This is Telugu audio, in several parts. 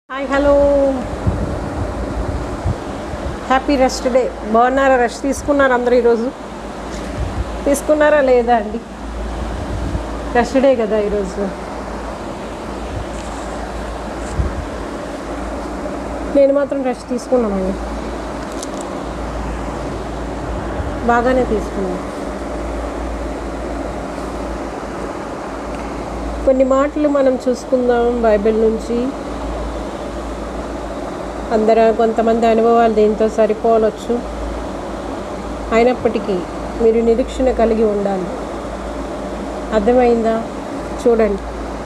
Hi hello happy rest day బాగున్నారా రెస్ట్ తీసుకున్నారా అందరూ ఈరోజు తీసుకున్నారా లేదా అండి రెస్ట్ డే కదా ఈరోజు నేను మాత్రం రెస్ట్ తీసుకున్నానండి బాగానే తీసుకున్నాను కొన్ని మాటలు మనం చూసుకుందాం బైబిల్ నుంచి అందరూ కొంతమంది అనుభవాలు దీంతో సరిపోవచ్చు అయినప్పటికీ మీరు నిరీక్షణ కలిగి ఉండాలి అర్థమైందా చూడండి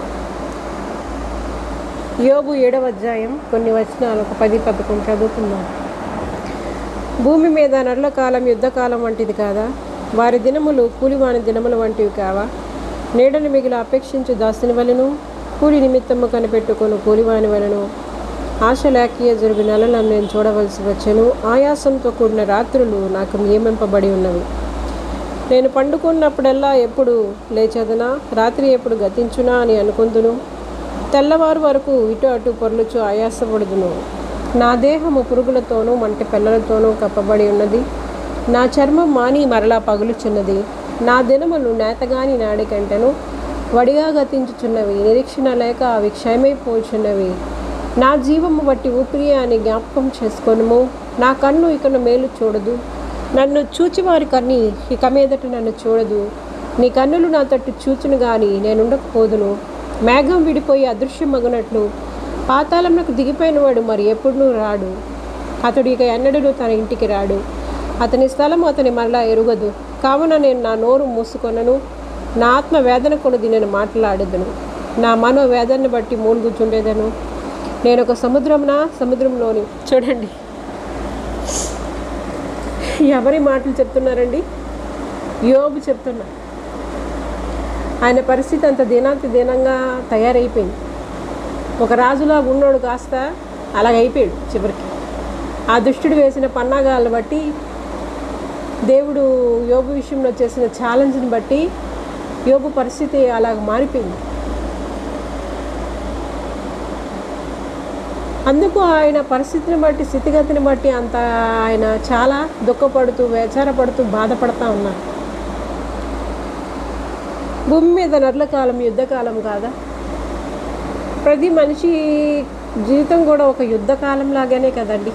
యోగు ఏడవ అధ్యాయం కొన్ని వచనాలు ఒక పది పదకొండు చదువుకుందాం భూమి మీద నరుల కాలం యుద్ధకాలం వంటిది కాదా వారి దినములు కూలివాని దినములు వంటివి కావా నీడను మిగిలి అపేక్షించు దాసుని వలను కూలి నిమిత్తము కనిపెట్టుకొను కూలివాని వలను ఆశ లేకీయ జరుగు నెలలను నేను చూడవలసి వచ్చెను ఆయాసంతో కూడిన రాత్రులు నాకు నియమింపబడి ఉన్నవి నేను పండుకున్నప్పుడల్లా ఎప్పుడు లేచదనా రాత్రి ఎప్పుడు గతించునా అని అనుకుందును తెల్లవారు వరకు ఇటు అటు పొర్లుచు ఆయాసపడుదును నా దేహము పురుగులతోనూ మంటి పిల్లలతోనూ కప్పబడి ఉన్నది నా చర్మం మాని మరలా పగులుచున్నది నా దినములు నేతగాని నాడి కంటెను వడిగా గతించుచున్నవి నిరీక్షణ లేక అవి క్షయమైపోచున్నవి నా జీవము బట్టి ఊపిరి అని జ్ఞాపకం చేసుకొనుము నా కన్ను ఇకను మేలు చూడదు నన్ను చూచివారి కన్ని ఇక మీదట నన్ను చూడదు నీ కన్నులు నా తట్టు చూచును గాని నేనుండకపోదును మేఘం విడిపోయి అదృశ్యమగునట్లు పాతాళంలోకి దిగిపోయిన వాడు మరి ఎప్పుడూ రాడు అతడు ఇక ఎన్నడూ తన ఇంటికి రాడు అతని స్థలం అతని మరలా ఎరుగదు కావున నేను నా నోరు మూసుకొనను నా ఆత్మ వేదన కొలది నేను మాట్లాడేదను నా మనో వేదనను బట్టి మూలుగుచుండేదను నేను ఒక సముద్రంనా సముద్రంలోని చూడండి ఎవరి మాటలు చెప్తున్నారండి యోబు చెప్తున్నా ఆయన పరిస్థితి అంత దీనాంతి దీనంగా తయారైపోయింది ఒక రాజులా ఉన్నోడు కాస్త అలాగైపోయాడు చివరికి ఆ దుష్టుడు వేసిన పన్నాగాలను బట్టి దేవుడు యోబు విషయంలో చేసిన ఛాలెంజ్ని బట్టి యోబు పరిస్థితి అలాగ మారిపోయింది అందుకు ఆయన పరిస్థితిని బట్టి స్థితిగతిని బట్టి అంత ఆయన చాలా దుఃఖపడుతూ వేచారపడుతూ బాధపడతా ఉన్నారు భూమి మీద నర్ల కాలం యుద్ధకాలం కాదా ప్రతి మనిషి జీవితం కూడా ఒక యుద్ధకాలం లాగానే కదండి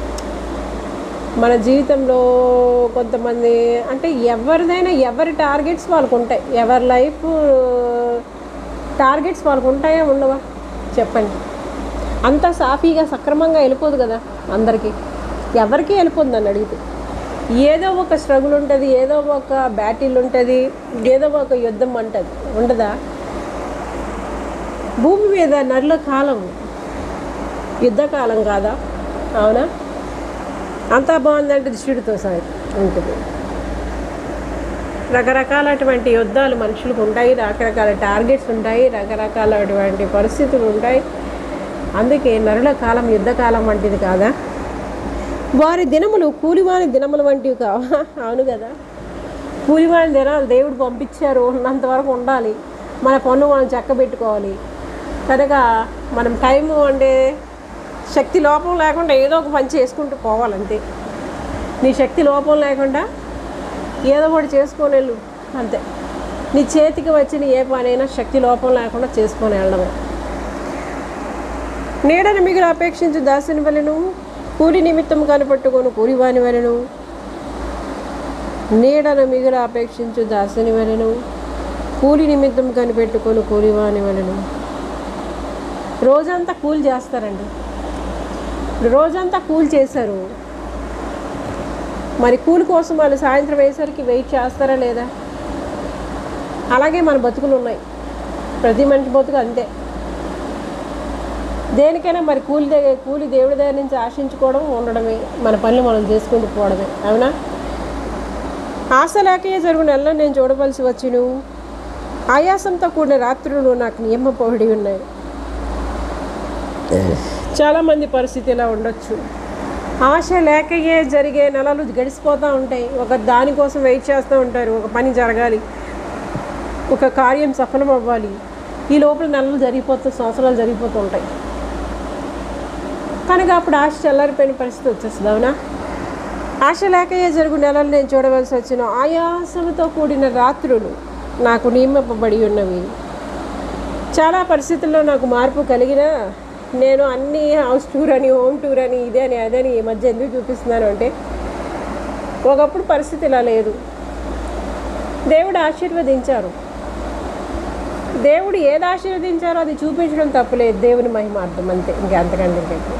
మన జీవితంలో కొంతమంది అంటే ఎవరిదైనా ఎవరి టార్గెట్స్ వాళ్ళకు ఉంటాయి ఎవరి లైఫ్ టార్గెట్స్ వాళ్ళకు ఉంటాయా ఉండవా చెప్పండి అంత సాఫీగా సక్రమంగా వెళ్ళిపోదు కదా అందరికీ ఎవరికి వెళ్ళిపోదు నన్ను అడిగితే ఏదో ఒక స్ట్రగుల్ ఉంటుంది ఏదో ఒక బ్యాటిల్ ఉంటుంది ఏదో ఒక యుద్ధం అంటుంది ఉండదా భూమి మీద నరుల కాలం యుద్ధకాలం కాదా అవునా అంతా బాగుందంటే దుష్టుడితో సహా ఉంటుంది రకరకాలటువంటి యుద్ధాలు మనుషులకు ఉంటాయి రకరకాల టార్గెట్స్ ఉంటాయి రకరకాలటువంటి పరిస్థితులు ఉంటాయి అందుకే నరుల కాలం యుద్ధకాలం వంటిది కాదా వారి దినములు కూలివాని దినములు వంటివి కావా అవును కదా కూలివాని దినాలు దేవుడు పంపించారు ఉన్నంత వరకు ఉండాలి మన పన్ను మనం చక్కబెట్టుకోవాలి కనుక మనం టైం అంటే శక్తి లోపం లేకుండా ఏదో ఒక పని చేసుకుంటూ పోవాలంతే నీ శక్తి లోపం లేకుండా ఏదో ఒకటి చేసుకొని వెళ్ళు అంతే నీ చేతికి వచ్చిన ఏ పనైనా శక్తి లోపం లేకుండా చేసుకొని వెళ్ళడమే నీడను మిగులు అపేక్షించు దాసుని వలెను కూలి నిమిత్తం కనిపెట్టుకొని కూలివాని వలెను నీడను మిగులు అపేక్షించు దాసుని వలెను కూలి నిమిత్తం కనిపెట్టుకొని కూలివాని వలెను రోజంతా కూలి చేస్తారండి రోజంతా కూలి చేశారు మరి కూలి కోసం వాళ్ళు సాయంత్రం అయ్యేసరికి వెయిట్ చేస్తారా లేదా అలాగే మన బతుకులు ఉన్నాయి ప్రతి మనిషి బతుకు అంతే దేనికైనా మరి కూలి దగ్గర కూలి దేవుడి దగ్గర నుంచి ఆశించుకోవడం ఉండడమే మన పనులు మనం చేసుకుంటూ పోవడమే అవునా ఆశ లేకే జరుగు నెలలో నేను చూడవలసి వచ్చును ఆయాసంతో కూడిన రాత్రులు నాకు నియమపడి ఉన్నాయి చాలామంది పరిస్థితి ఇలా ఉండొచ్చు ఆశ లేకయే జరిగే నెలలు గడిచిపోతూ ఉంటాయి ఒక దానికోసం వెయిట్ చేస్తూ ఉంటారు ఒక పని జరగాలి ఒక కార్యం సఫలం అవ్వాలి ఈ లోపల నెలలు జరిగిపోతూ సంవత్సరాలు జరిగిపోతూ ఉంటాయి కనుక అప్పుడు ఆశ చల్లారిపోయిన పరిస్థితి వచ్చేస్తుంది అవునా ఆశ లేకయే జరుగు నెలలు నేను చూడవలసి వచ్చిన ఆయాసంతో కూడిన రాత్రులు నాకు నియమింపబడి ఉన్నవి చాలా పరిస్థితుల్లో నాకు మార్పు కలిగిన నేను అన్ని హౌస్ టూర్ అని హోమ్ టూర్ అని ఇదే అని అదని ఈ మధ్య ఎందుకు చూపిస్తున్నాను అంటే ఒకప్పుడు పరిస్థితి ఇలా లేదు దేవుడు ఆశీర్వదించారు దేవుడు ఏది ఆశీర్వదించారో అది చూపించడం తప్పులేదు దేవుని మహిమార్థం అంతే ఇంకా అంతకంటే ఇంకెక్కువ.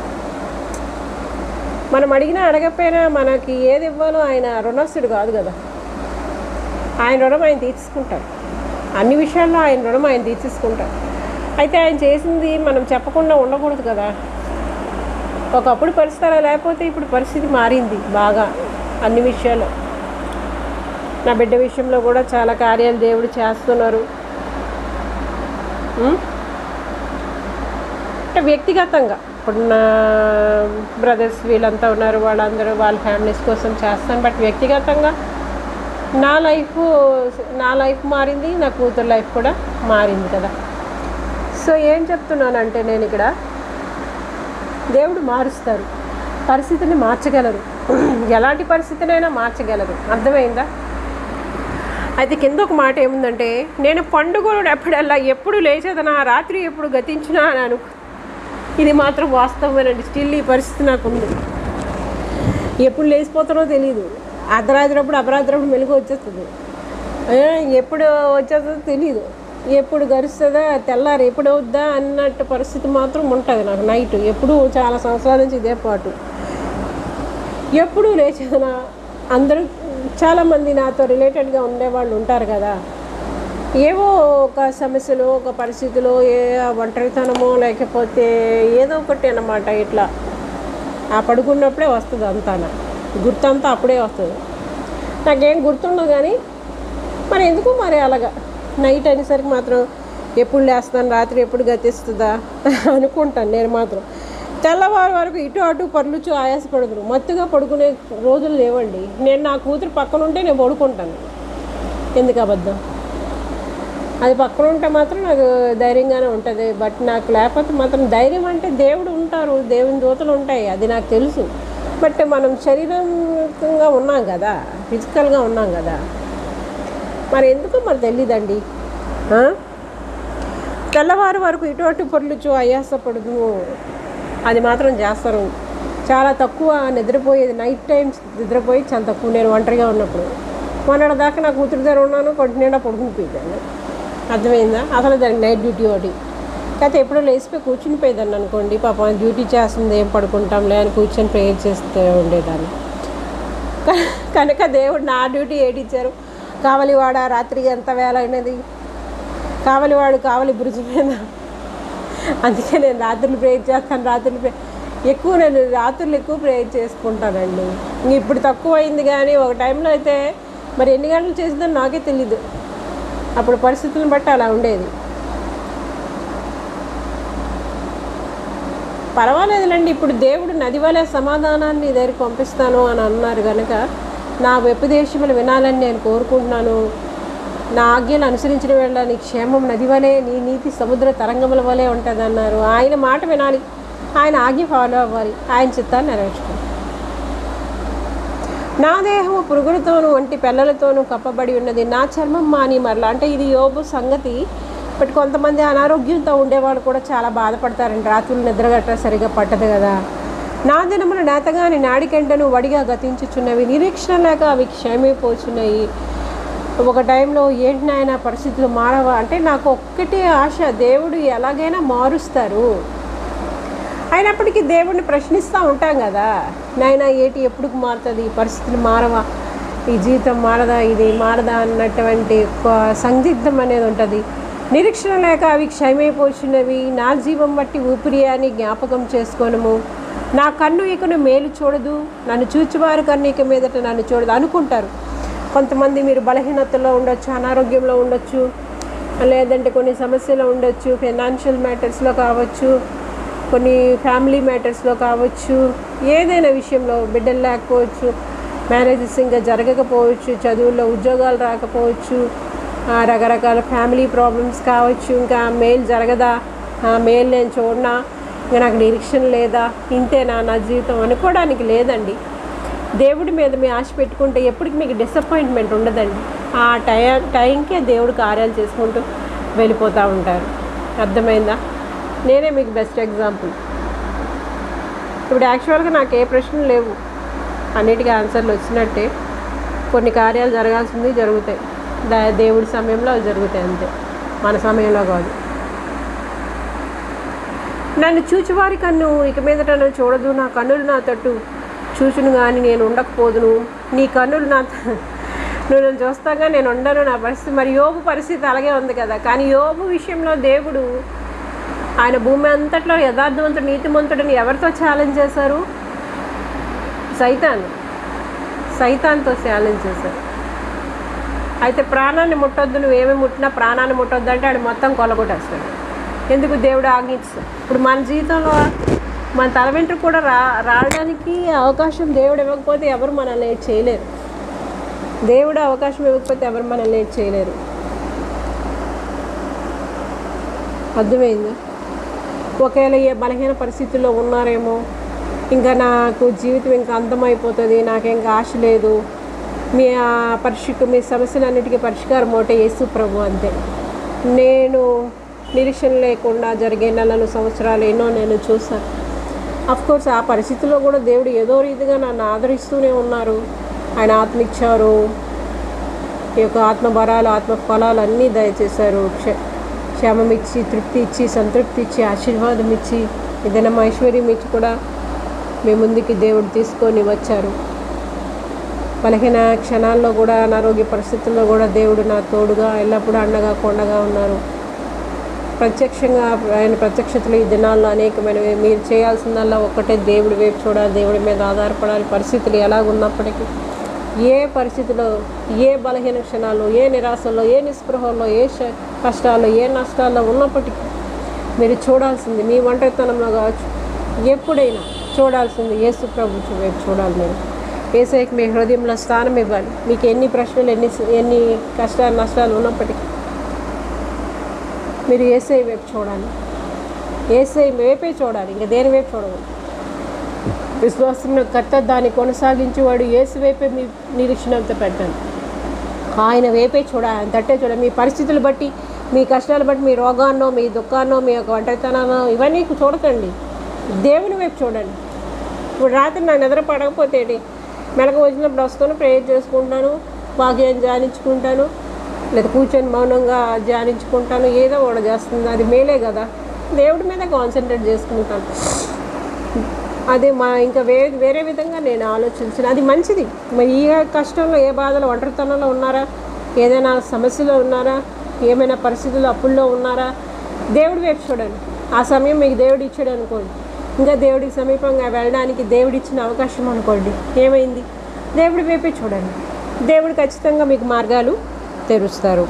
మనం అడిగినా అడగకపోయినా మనకి ఏది ఇవ్వాలో ఆయన రుణస్థుడు కాదు కదా ఆయన రుణం ఆయన తీర్చుకుంటారు అన్ని విషయాల్లో ఆయన రుణం ఆయన తీర్చేసుకుంటారు అయితే ఆయన చేసింది మనం చెప్పకుండా ఉండకూడదు కదా ఒకప్పుడు పరిస్థితి అలా లేకపోతే ఇప్పుడు పరిస్థితి మారింది బాగా అన్ని విషయాల్లో నా బిడ్డ విషయంలో కూడా చాలా కార్యాలు దేవుడు చేస్తున్నారు ఉం? అంటే వ్యక్తిగతంగా ఇప్పుడు నా బ్రదర్స్ వీళ్ళంతా ఉన్నారు వాళ్ళందరూ వాళ్ళ ఫ్యామిలీస్ కోసం చేస్తాను బట్ వ్యక్తిగతంగా నా లైఫ్ నా లైఫ్ మారింది నా కూతురు లైఫ్ కూడా మారింది కదా సో ఏం చెప్తున్నానంటే నేను ఇక్కడ దేవుడు మారుస్తారు పరిస్థితిని మార్చగలరు ఎలాంటి పరిస్థితినైనా మార్చగలరు అర్థమైందా అయితే కింద ఒక మాట ఏముందంటే నేను పండుగ ఎప్పుడల్లా ఎప్పుడు లేచేదనా రాత్రి ఎప్పుడు గతించినా అని అను ఇది మాత్రం వాస్తవమేనండి స్టిల్ ఈ పరిస్థితి నాకు ఉంది ఎప్పుడు లేచిపోతానో తెలియదు అర్ధరాత్రిప్పుడు అపరాత్రిప్పుడు మెలుగు వచ్చేస్తుంది ఏ, ఎప్పుడు వచ్చేస్తుందో తెలియదు ఎప్పుడు గరుస్తుందా తెల్లారి ఎప్పుడు అవుద్దా అన్నట్టు పరిస్థితి మాత్రం ఉంటుంది నాకు నైట్ ఎప్పుడు చాలా సంవత్సరాల నుంచి ఇదే పాటు ఎప్పుడు లేచేదనా అందరూ చాలామంది నాతో రిలేటెడ్గా ఉండేవాళ్ళు ఉంటారు కదా ఏవో ఒక సమస్యలు ఒక పరిస్థితులు ఏ ఒంటరితనమో లేకపోతే ఏదో ఒకటి అన్నమాట ఇట్లా ఆ పడుకున్నప్పుడే వస్తుంది అంతా గుర్తంతా అప్పుడే వస్తుంది నాకేం గుర్తుండదు కానీ మరి ఎందుకు మరి అలాగా నైట్ అనేసరికి మాత్రం ఎప్పుడు లేస్తాను రాత్రి ఎప్పుడు గతిస్తుందా అనుకుంటాను నేను మాత్రం తెల్లవారు వరకు ఇటు అటు పర్లుచు ఆయాసపడదురు మత్తుగా పడుకునే రోజులు లేవండి నేను నా కూతురు పక్కన ఉంటే నేను పడుకుంటాను ఎందుకు అబద్ధం అది పక్కన ఉంటే మాత్రం నాకు ధైర్యంగానే ఉంటుంది బట్ నాకు లేకపోతే మాత్రం ధైర్యం అంటే దేవుడు ఉంటారు దేవుని దూతలు ఉంటాయి అది నాకు తెలుసు బట్ మనం శరీరంగా ఉన్నాం కదా ఫిజికల్గా ఉన్నాం కదా మరి ఎందుకు మరి తెలీదండి ఆ? తెల్లవారు వరకు ఇటు అటు పొర్లుచు ఆయాసపడదు అది మాత్రం చేస్తారు చాలా తక్కువ నిద్రపోయేది నైట్ టైమ్స్ నిద్రపోయి చాలా తక్కువ నేను ఒంటరిగా ఉన్నప్పుడు మొన్నటి దాకా నా కూతురు దగ్గర ఉన్నాను కొట్టి నిండా పడుకుని పోయిందాన్ని అర్థమైందా అసలు దానికి నైట్ డ్యూటీ ఒకటి కాకపోతే ఎప్పుడో లేచిపోయి కూర్చుని పోయేదాన్ని అనుకోండి పాపం డ్యూటీ చేస్తుంది ఏం పడుకుంటాంలే అని కూర్చొని ప్రేయర్ చేస్తూ ఉండేదాన్ని క- కనుక దేవుడు నా డ్యూటీ ఏడిచ్చారు కావలివాడ రాత్రికి ఎంత వేల అయినది కావలివాడు కావలి బ్రిడ్జ్ మీద అందుకే నేను రాత్రులు ప్రేయర్ చేస్తాను రాత్రులు ప్రే ఎక్కువ నేను రాత్రులు ఎక్కువ ప్రేయర్ చేసుకుంటానండి ఇంక ఇప్పుడు తక్కువ అయింది కానీ ఒక టైంలో అయితే మరి ఎన్ని గంటలు చేసిందో నాకే తెలీదు అప్పుడు పరిస్థితులను బట్టి అలా ఉండేది పర్వాలేదులేండి ఇప్పుడు దేవుడు నది వలె సమాధానాన్ని నీ దగ్గరికి పంపిస్తాను అని అన్నారు కనుక నా ఉపదేశములు వినాలని నేను కోరుకుంటున్నాను నా ఆజ్ఞలు అనుసరించిన వేళ నీ క్షేమం నది వలె నీ నీతి సముద్ర తరంగముల వలె ఉంటుంది అన్నారు ఆయన మాట వినాలి ఆయన ఆజ్ఞ ఫాలో అవ్వాలి ఆయన చిత్తాన్ని నెరవేర్చుకోవాలి నా దేహము పురుగులతోనూ వంటి పిల్లలతోనూ కప్పబడి ఉన్నది నా చర్మం మాని మరలా అంటే ఇది యోబు సంగతి బట్ కొంతమంది అనారోగ్యంతో ఉండేవాళ్ళు కూడా చాలా బాధపడతారండి రాత్రులు నిద్ర గట్రా సరిగా పట్టదు కదా నా దినములు నేతగాని నాడికంటను వడిగా గతించుచున్నవి నిరీక్షణ లేక అవి క్షేమైపోచున్నాయి ఒక టైంలో ఏంటి నాయన పరిస్థితులు మారవా అంటే నాకు ఒక్కటే ఆశ దేవుడు ఎలాగైనా మారుస్తారు అయినప్పటికీ దేవుడిని ప్రశ్నిస్తూ ఉంటాం కదా నాయన ఏటి ఎప్పుడు మారుతుంది ఈ పరిస్థితులు మారవా ఈ జీవితం మారదా ఇది మారదా అన్నటువంటి ఒక సందిగ్ధం అనేది ఉంటుంది నిరీక్షణ లేక అవి క్షయమైపోచున్నవి నా జీవం బట్టి ఊపిరి అని జ్ఞాపకం చేసుకోనము నా కన్ను ఇకను మేలు చూడదు నన్ను చూచువారు కన్ను ఇక మీదట నన్ను చూడదు అనుకుంటారు కొంతమంది మీరు బలహీనతలో ఉండొచ్చు అనారోగ్యంలో ఉండొచ్చు లేదంటే కొన్ని సమస్యలు ఉండొచ్చు ఫైనాన్షియల్ మ్యాటర్స్లో కావచ్చు కొన్ని ఫ్యామిలీ మ్యాటర్స్లో కావచ్చు ఏదైనా విషయంలో బిడ్డలు లేకపోవచ్చు మ్యారేజెస్ ఇంకా జరగకపోవచ్చు చదువుల్లో ఉద్యోగాలు రాకపోవచ్చు ఆ, రకరకాల ఫ్యామిలీ ప్రాబ్లమ్స్ కావచ్చు ఇంకా మేల్ జరగదా ఆ, మేల్ నేను చూడనా ఇంకా నాకు నిరీక్షణ లేదా ఇంతేనా నా జీవితం అనుకోవడానికి లేదండి దేవుడి మీద మీ ఆశ పెట్టుకుంటే ఎప్పటికి మీకు డిసప్పాయింట్మెంట్ ఉండదండి ఆ టై టైంకే దేవుడు కార్యాలు చేసుకుంటూ వెళ్ళిపోతూ ఉంటారు అర్థమైందా నేనే మీకు బెస్ట్ ఎగ్జాంపుల్ ఇప్పుడు యాక్చువల్గా నాకు ఏ ప్రశ్నలు లేవు అన్నిటికీ ఆన్సర్లు వచ్చినట్టే కొన్ని కార్యాలు జరగాల్సింది జరుగుతాయి దా దేవుడి సమయంలో అవి జరుగుతాయి అంతే మన సమయంలో కాదు నన్ను చూచువారి కన్ను ఇక మీదట నన్ను చూడదు నా కన్నులు నా తట్టు చూచును కానీ నేను ఉండకపోదును నీ కన్నులు నా త- నువ్వు నన్ను చూస్తాగా నేను ఉండను నా పరిస్థితి మరి యోబు పరిస్థితి అలాగే ఉంది కదా కానీ యోబు విషయంలో దేవుడు ఆయన భూమి అంతట్లో యథార్థవంతుడు నీతిమంతుడిని ఎవరితో ఛాలెంజ్ చేశారు సైతాన్ సైతాన్తో ఛాలెంజ్ చేశారు అయితే ప్రాణాన్ని ముట్టొద్దు నువ్వేమి ముట్టినా ప్రాణాన్ని ముట్టొద్దు అంటే ఆడు మొత్తం కొలగొట్టేస్తాడు ఎందుకు దేవుడు ఆజ్ఞిస్తాడు ఇప్పుడు మన జీవితంలో మన తల వెంట్రుక కూడా రా రావడానికి అవకాశం దేవుడు ఇవ్వకపోతే ఎవరు మనల్ని ఏది చేయలేరు దేవుడు అవకాశం ఇవ్వకపోతే ఎవరు మనల్ని ఏది చేయలేరు అర్థమైందా ఒకవేళ ఏ బలహీన పరిస్థితుల్లో ఉన్నారేమో ఇంకా నాకు జీవితం ఇంకా అంతమైపోతుంది నాకు ఇంకా ఆశ లేదు మీ ఆ పరిష్క మీ సమస్యలన్నిటికీ పరిష్కారం ఒకటే యేసు ప్రభు అంతే నేను నిరీక్షణ లేకుండా జరిగే నెలలు సంవత్సరాలు ఎన్నో నేను చూసాను కోర్స్ ఆ పరిస్థితిలో కూడా దేవుడు ఏదో రీతిగా నన్ను ఆదరిస్తూనే ఉన్నారు ఆయన ఆత్మ ఇచ్చారు ఈ యొక్క ఆత్మ బరాలు ఆత్మ ఫలాలు అన్నీ దయచేశారు క్ష క్షేమం ఇచ్చి తృప్తి ఇచ్చి సంతృప్తి ఇచ్చి ఆశీర్వాదం ఇచ్చి ఏదైనా ఐశ్వర్యం ఇచ్చి కూడా మీ ముందుకి దేవుడు తీసుకొని వచ్చారు బలహీన క్షణాల్లో కూడా అనారోగ్య పరిస్థితుల్లో కూడా దేవుడు నా తోడుగా ఎల్లప్పుడూ అండగా కొండగా ఉన్నారు ప్రత్యక్షంగా ఆయన ప్రత్యక్షతలు ఈ దినాల్లో అనేకమైనవి మీరు చేయాల్సిందల్లా ఒక్కటే దేవుడి వైపు చూడాలి దేవుడి మీద ఆధారపడాలి పరిస్థితులు ఎలాగున్నప్పటికీ ఏ పరిస్థితిలో ఏ బలహీన క్షణాలు ఏ నిరాశల్లో ఏ నిస్పృహల్లో ఏ శ- కష్టాల్లో ఏ నష్టాల్లో ఉన్నప్పటికీ మీరు చూడాల్సింది మీ ఒంటరితనంలో కావచ్చు ఎప్పుడైనా చూడాల్సింది యేసు ప్రభు చూ- వైపు చూడాలి మీరు ఏసైకి మీ హృదయంలో స్థానం ఇవ్వాలి మీకు ఎన్ని ప్రశ్నలు ఎన్ని ఎన్ని కష్టాలు నష్టాలు ఉన్నప్పటికీ మీరు ఏసై వైపు చూడాలి ఏసై వైపే చూడాలి ఇంకా దేని వైపు చూడకూడదు విశ్వాసం కర్త దాన్ని కొనసాగించేవాడు ఏసు వైపే మీ నిరీక్షణంతో పెట్టండి ఆయన వైపే చూడాలి ఆయన తట్టే చూడాలి మీ పరిస్థితులు బట్టి మీ కష్టాలు బట్టి మీ రోగాన్నో మీ దుఃఖాన్నో మీ యొక్క ఒంటరితనాన్నో ఇవన్నీ చూడకండి దేవుని వైపు చూడండి ఇప్పుడు రాత్రి నా నిద్ర పడకపోతే ఏంటి? మెలకు వచ్చినప్పుడు వస్తాను ప్రేయర్ చేసుకుంటాను వాక్యం ధ్యానించుకుంటాను లేదా కూర్చొని మౌనంగా ధ్యానించుకుంటాను ఏదో ఒకటి చేస్తుంది అది మేలే కదా దేవుడి మీద కాన్సన్ట్రేట్ చేసుకుంటాను అది మా ఇంకా వే వేరే విధంగా నేను ఆలోచించిన అది మంచిది మరి ఈ కష్టంలో ఏ బాధలో ఒంటరితనంలో ఉన్నారా ఏదైనా సమస్యలో ఉన్నారా ఏమైనా పరిస్థితుల్లో అప్పుల్లో ఉన్నారా దేవుడి వైపు చూడండి ఆ సమయం మీకు దేవుడు ఇచ్చాడు అనుకోండి ఇంకా దేవుడికి సమీపంగా వెళ్ళడానికి దేవుడు ఇచ్చిన అవకాశం అనుకోండి ఏమైంది దేవుడి వైపే చూడండి దేవుడు ఖచ్చితంగా మీకు మార్గాలు తెరుస్తారు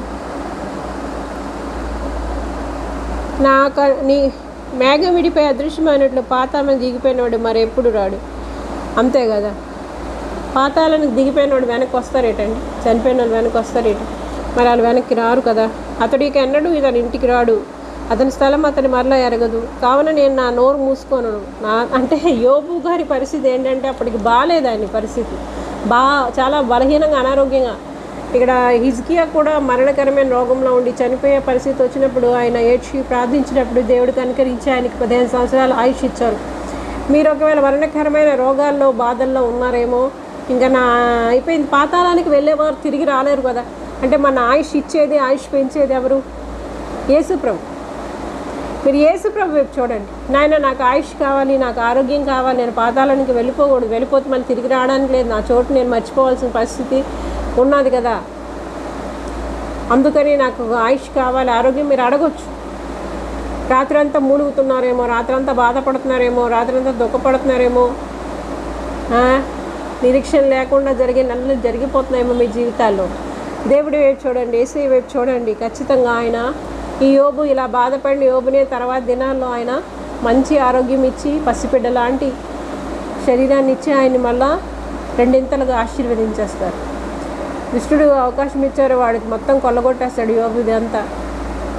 నా క- నీ మేఘం విడిపోయి అదృశ్యమైనట్లు పాతాళం దిగిపోయినవాడు మరి ఎప్పుడు రాడు అంతే కదా పాతాళానికి దిగిపోయినవాడు వెనక్కి వస్తారేటండి చనిపోయిన వాళ్ళు వెనక్కి వస్తారేట మరి వాళ్ళు వెనక్కి రారు కదా అతడికి ఎన్నడూ ఇతని ఇంటికి రాడు అతని స్థలం అతని మరలా ఎరగదు కావున నేను నా నోరు మూసుకోను నా అంటే యోబు గారి పరిస్థితి ఏంటంటే అప్పటికి బాగాలేదు ఆయన పరిస్థితి బా చాలా బలహీనంగా అనారోగ్యంగా ఇక్కడ హిజ్కియా కూడా మరణకరమైన రోగంలో ఉండి చనిపోయే పరిస్థితి వచ్చినప్పుడు ఆయన ఏడ్చి ప్రార్థించినప్పుడు దేవుడు కనుకరించి ఆయనకి పదిహేను సంవత్సరాలు ఆయుష్ ఇచ్చారు మీరు ఒకవేళ మరణకరమైన రోగాల్లో బాధల్లో ఉన్నారేమో ఇంకా నా అయిపోయింది పాతాళానికి వెళ్ళేవారు తిరిగి రాలేరు కదా అంటే మన ఆయుష్ ఇచ్చేది ఆయుష్ పెంచేది ఎవరు యేసుప్రభు మీరు యేసుప్రభు వైపు చూడండి నాయన నాకు ఆయుష్ కావాలి నాకు ఆరోగ్యం కావాలి నేను పాతాళానికి వెళ్ళిపోకూడదు వెళ్ళిపోతే మళ్ళీ తిరిగి రావడానికి లేదు నా చోటు నేను మర్చిపోవాల్సిన పరిస్థితి ఉన్నది కదా అందుకని నాకు ఆయుష్ కావాలి ఆరోగ్యం మీరు అడగొచ్చు రాత్రంతా మూలుగుతున్నారేమో రాత్రంతా బాధపడుతున్నారేమో రాత్రంతా దుఃఖపడుతున్నారేమో ఆ, నిరీక్షణ లేకుండా జరిగే నెలలు జరిగిపోతున్నాయేమో మీ జీవితాల్లో దేవుడి వైపు చూడండి ఏసీ వైపు చూడండి ఖచ్చితంగా ఆయన ఈ యోబు ఇలా బాధపడిన యోబునే తర్వాత దినాల్లో ఆయన మంచి ఆరోగ్యం ఇచ్చి పసిబిడ్డ లాంటి శరీరాన్ని ఇచ్చి ఆయన్ని మళ్ళా రెండింతలుగా ఆశీర్వదించేస్తారు దుష్టుడు అవకాశం ఇచ్చారు వాడికి మొత్తం కొల్లగొట్టేస్తాడు యోబు ఇదంతా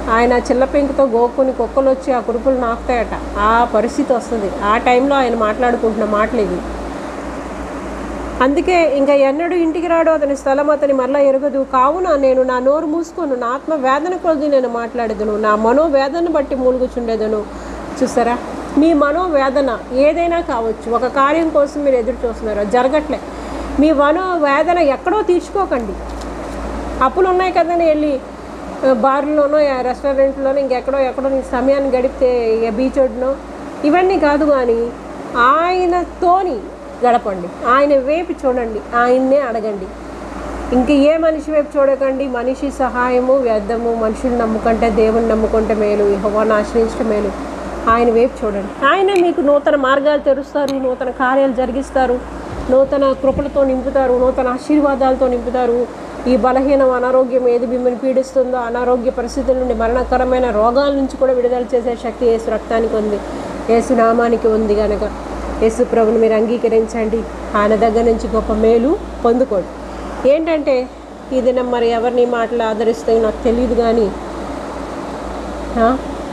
ఆయన చిల్ల పెంకుతో గోక్కుని కుక్కలు వచ్చి ఆ కురుపులు నాకుతాయట ఆ పరిస్థితి వస్తుంది ఆ టైంలో ఆయన మాట్లాడుకుంటున్న మాటలు ఇవి అందుకే ఇంకా ఎన్నడూ ఇంటికి రాడు అతని స్థలం అతని మరలా ఎరగదు కావున నేను నా నోరు మూసుకోను నా ఆత్మ వేదన కొద్ది నేను మాట్లాడేదను నా మనోవేదన బట్టి మూలుగుచుండేదను చూసారా మీ మనోవేదన ఏదైనా కావచ్చు ఒక కార్యం కోసం మీరు ఎదురు చూస్తున్నారు అది జరగట్లే మీ మనోవేదన ఎక్కడో తీర్చుకోకండి అప్పులు ఉన్నాయి కదని వెళ్ళి ఆ, బార్లోనో ఆ రెస్టారెంట్లోనో ఇంకెక్కడో ఎక్కడో నీ సమయాన్ని గడిపితే ఇక బీచ్ ఒడ్డునో ఇవన్నీ కాదు కానీ ఆయనతోని గడపండి ఆయన వైపు చూడండి ఆయన్నే అడగండి ఇంక ఏ మనిషి వైపు చూడకండి మనిషి సహాయము వ్యర్థము మనుషులు నమ్ముకుంటే దేవుని నమ్ముకుంటే మేలు యెహోవాను ఆశ్రయించడం మేలు ఆయన వైపు చూడండి ఆయన మీకు నూతన మార్గాలు తెరుస్తారు నూతన కార్యాలు జరిగిస్తారు నూతన కృపలతో నింపుతారు నూతన ఆశీర్వాదాలతో నింపుతారు ఈ బలహీనం అనారోగ్యం ఏది మిమ్మల్ని పీడిస్తుందో అనారోగ్య పరిస్థితుల నుండి మరణకరమైన రోగాల నుంచి కూడా విడుదల చేసే శక్తి యేసు రక్తానికి ఉంది యేసు నామానికి ఉంది కనుక యేసు ప్రభుని మీరు అంగీకరించండి ఆయన దగ్గర నుంచి గొప్ప మేలు పొందుకోండి ఏంటంటే ఈ దినం మరి ఎవరిని మాటలు ఆదరిస్తాయో నాకు తెలియదు కానీ ఆ?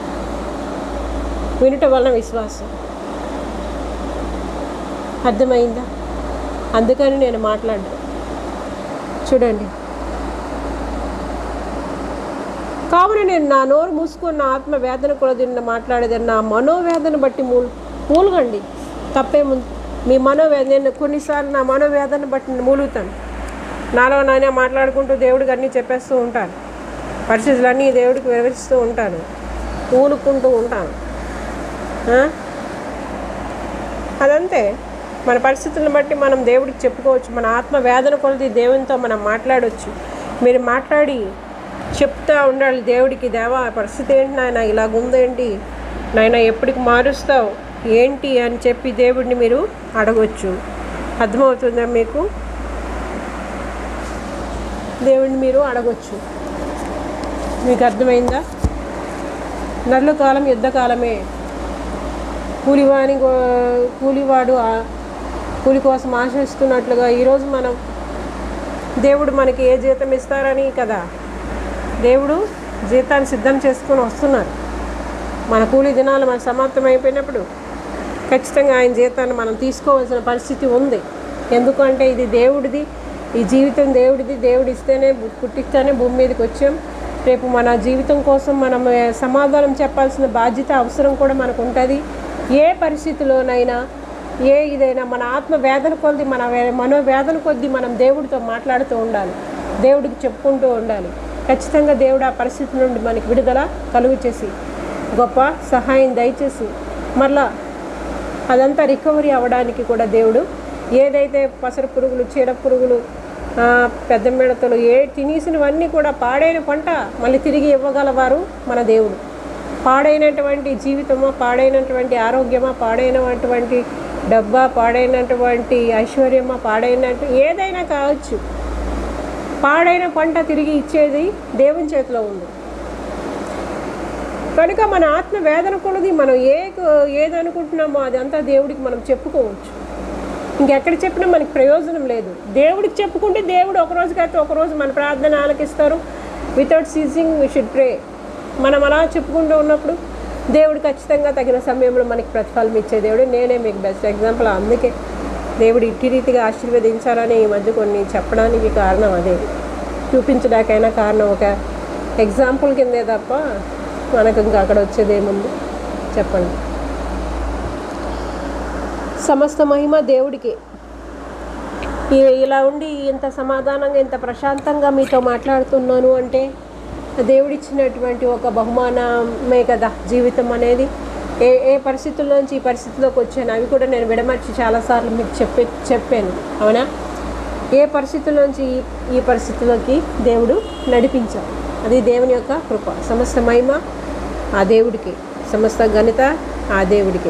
వినుట వలన విశ్వాసం అర్థమైందా అందుకని నేను మాట్లాడ్డా చూడండి కావున నేను నా నోరు మూసుకొని నా ఆత్మ వేదన కూడా దీన్ని మాట్లాడేది నా మనోవేదన బట్టి మూలు మూలుగండి తప్పేముంది మీ మనోవేదన నేను కొన్నిసార్లు నా మనోవేదన బట్టి నేను మూలుగుతాను నాలో నానే మాట్లాడుకుంటూ దేవుడికి అన్నీ చెప్పేస్తూ ఉంటాను పరిస్థితులన్నీ దేవుడికి వివరిస్తూ ఉంటాను ఊలుకుంటూ ఉంటాను ఆ? అదంతే మన పరిస్థితులను బట్టి మనం దేవుడికి చెప్పుకోవచ్చు మన ఆత్మ వేదన కొలది దేవునితో మనం మాట్లాడవచ్చు మీరు మాట్లాడి చెప్తా ఉండాలి దేవుడికి దేవా పరిస్థితి ఏంటి నాయన ఇలాగుందేంటి నాయన ఎప్పటికి మారుస్తావు ఏంటి అని చెప్పి దేవుడిని మీరు అడగొచ్చు అర్థమవుతుందా మీకు దేవుడిని మీరు అడగొచ్చు మీకు అర్థమైందా నల్లు కాలం యుద్ధకాలమే కూలివాని గో- కూలివాడు ఆ- కూలి కోసం ఆశిస్తున్నట్లుగా ఈరోజు మనం దేవుడు మనకి ఏ జీతం ఇస్తారని కదా దేవుడు జీతాన్ని సిద్ధం చేసుకొని వస్తున్నారు మన కూలి దినాలు మన సమాప్తం అయిపోయినప్పుడు ఖచ్చితంగా ఆయన జీతాన్ని మనం తీసుకోవాల్సిన పరిస్థితి ఉంది ఎందుకంటే ఇది దేవుడిది ఈ జీవితం దేవుడిది దేవుడు ఇస్తేనే పు- పుట్టిస్తేనే భూమి మీదకి వచ్చాం రేపు మన జీవితం కోసం మనం ఏ, సమాధానం చెప్పాల్సిన బాధ్యత అవసరం కూడా మనకు ఉంటుంది ఏ పరిస్థితిలోనైనా ఏ ఇదైనా మన ఆత్మ వేదన కొద్ది మన వే- మనోవేదన కొద్ది మనం దేవుడితో మాట్లాడుతూ ఉండాలి దేవుడికి చెప్పుకుంటూ ఉండాలి ఖచ్చితంగా దేవుడు ఆ పరిస్థితి నుండి మనకి విడుదల కలుగు చేసి గొప్ప సహాయం దయచేసి మరలా అదంతా రికవరీ అవ్వడానికి కూడా దేవుడు ఏదైతే పసరు పురుగులు చీడ పురుగులు ఆ, పెద్ద మిడతలు ఏ తినేసినవన్నీ కూడా పాడైన పంట మళ్ళీ తిరిగి ఇవ్వగలవారు మన దేవుడు పాడైనటువంటి జీవితమా పాడైనటువంటి ఆరోగ్యమా పాడైనటువంటి డబ్బా పాడైనటువంటి ఐశ్వర్యమా పాడైనట్టు ఏదైనా కావచ్చు పాడైన పంట తిరిగి ఇచ్చేది దేవుని చేతిలో ఉంది కనుక మన ఆత్మ వేదన కొలది మనం ఏ ఏదనుకుంటున్నామో అదంతా దేవుడికి మనం చెప్పుకోవచ్చు ఇంకెక్కడ చెప్పినా మనకి ప్రయోజనం లేదు దేవుడికి చెప్పుకుంటే దేవుడు ఒక రోజు కాకపోతే ఒక రోజు మన ప్రార్థన ఆలకిస్తారు without ceasing we should pray మనం అలా చెప్పుకుంటూ ఉన్నప్పుడు దేవుడు ఖచ్చితంగా తగిన సమయంలో మనకి ప్రతిఫలం ఇచ్చే దేవుడు నేనే మీకు బెస్ట్ ఎగ్జాంపుల్ అందుకే దేవుడు ఇట్టి రీతిగా ఆశీర్వదించాలని ఈ మధ్య కొన్ని చెప్పడానికి కారణం అదే చూపించడానికైనా కారణం ఒక ఎగ్జాంపుల్ కిందే తప్ప మనకు ఇంకా అక్కడ వచ్చేది ఏముంది చెప్పండి సమస్త మహిమ దేవుడికి ఈ- ఇలా ఉండి ఇంత సమాధానంగా ఇంత ప్రశాంతంగా మీతో మాట్లాడుతున్నాను అంటే దేవుడిచ్చినటువంటి ఒక బహుమానమే కదా జీవితం అనేది ఏ ఏ పరిస్థితుల్లోంచి ఈ పరిస్థితిలోకి వచ్చాను అవి కూడా నేను విడమర్చి చాలాసార్లు మీకు చెప్పే చెప్పాను అవునా ఏ పరిస్థితుల్లోంచి ఈ ఈ పరిస్థితిలోకి దేవుడు నడిపించాడు అది దేవుని యొక్క కృప సమస్త మహిమ ఆ దేవుడికి సమస్త ఘనత ఆ దేవుడికి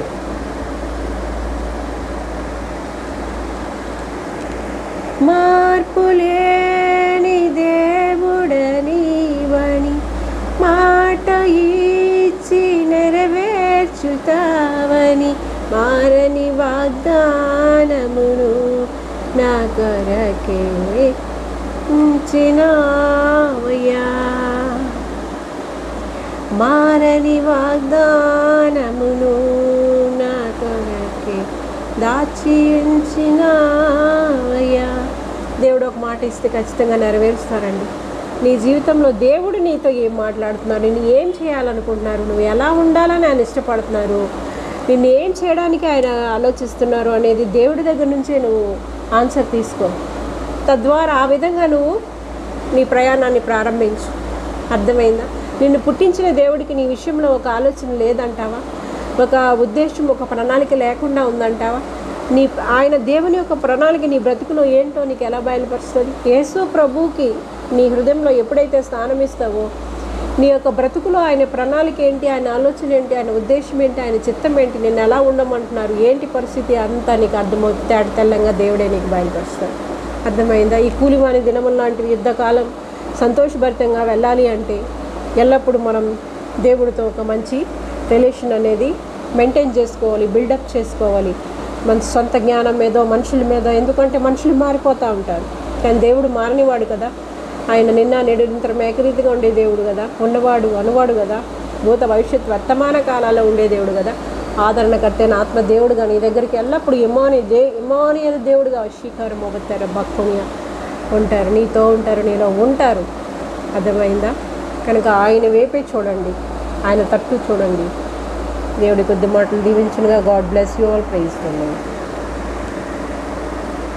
మార్పులేని దేవుడనీవని మాట ఇచ్చి నెరవేర్చుతావని మారని వాగ్దానమును నా కొరకే ఉంచినావయ్యా మారని వాగ్దానమును నా కొరకే దాచి ఉంచినావయ్యా దేవుడు ఒక మాట ఇస్తే ఖచ్చితంగా నెరవేరుస్తారండి నీ జీవితంలో దేవుడు నీతో ఏం మాట్లాడుతున్నారు నేను ఏం చేయాలనుకుంటున్నారు నువ్వు ఎలా ఉండాలని ఆయన ఇష్టపడుతున్నారు నిన్ను ఏం చేయడానికి ఆయన ఆలోచిస్తున్నారు అనేది దేవుడి దగ్గర నుంచే నువ్వు ఆన్సర్ తీసుకో తద్వారా ఆ విధంగా నువ్వు నీ ప్రయాణాన్ని ప్రారంభించు అర్థమైందా నిన్ను పుట్టించిన దేవుడికి నీ విషయంలో ఒక ఆలోచన లేదంటావా ఒక ఉద్దేశం ఒక ప్రణాళిక లేకుండా ఉందంటావా నీ ఆయన దేవుని యొక్క ప్రణాళిక నీ బ్రతుకులో ఏంటో నీకు ఎలా బయలుపరుస్తుంది యేసు ప్రభువుకి నీ హృదయంలో ఎప్పుడైతే స్థానం ఇస్తావో నీ యొక్క బ్రతుకులో ఆయన ప్రణాళిక ఏంటి ఆయన ఆలోచన ఏంటి ఆయన ఉద్దేశం ఏంటి ఆయన చిత్తం ఏంటి నేను ఎలా ఉండమంటున్నారు ఏంటి పరిస్థితి అంతా నీకు అర్థమవుతుంది తేట తెల్లంగా దేవుడే నీకు బయలుపరుస్తాడు అర్థమైందా ఈ కూలివాని దినముల లాంటి యుద్ధకాలం సంతోషభరితంగా వెళ్ళాలి అంటే ఎల్లప్పుడూ మనం దేవుడితో ఒక మంచి రిలేషన్ అనేది మెయింటైన్ చేసుకోవాలి బిల్డప్ చేసుకోవాలి మన సొంత జ్ఞానం మీదో మనుషుల మీద ఎందుకంటే మనుషులు మారిపోతూ ఉంటారు కానీ దేవుడు మారనివాడు కదా ఆయన నిన్న నేడు నిరంతరం ఏకరీతిగా ఉండే దేవుడు కదా ఉన్నవాడు అనువాడు కదా భూత భవిష్యత్ వర్తమాన కాలాల్లో ఉండే దేవుడు కదా ఆదరణకర్త అయిన ఆత్మ దేవుడుగా నీ దగ్గరికి ఎల్లప్పుడు ఇమాని దే ఇమాని అనే దేవుడుగా వశీకారం అవుతారు భక్తునియ ఉంటారు నీతో ఉంటారు నీలో ఉంటారు అర్థమైందా కనుక ఆయన వైపే చూడండి ఆయన తట్టు చూడండి దేవుడి కొద్ది మాటలు దీవించునుగా God bless you all praise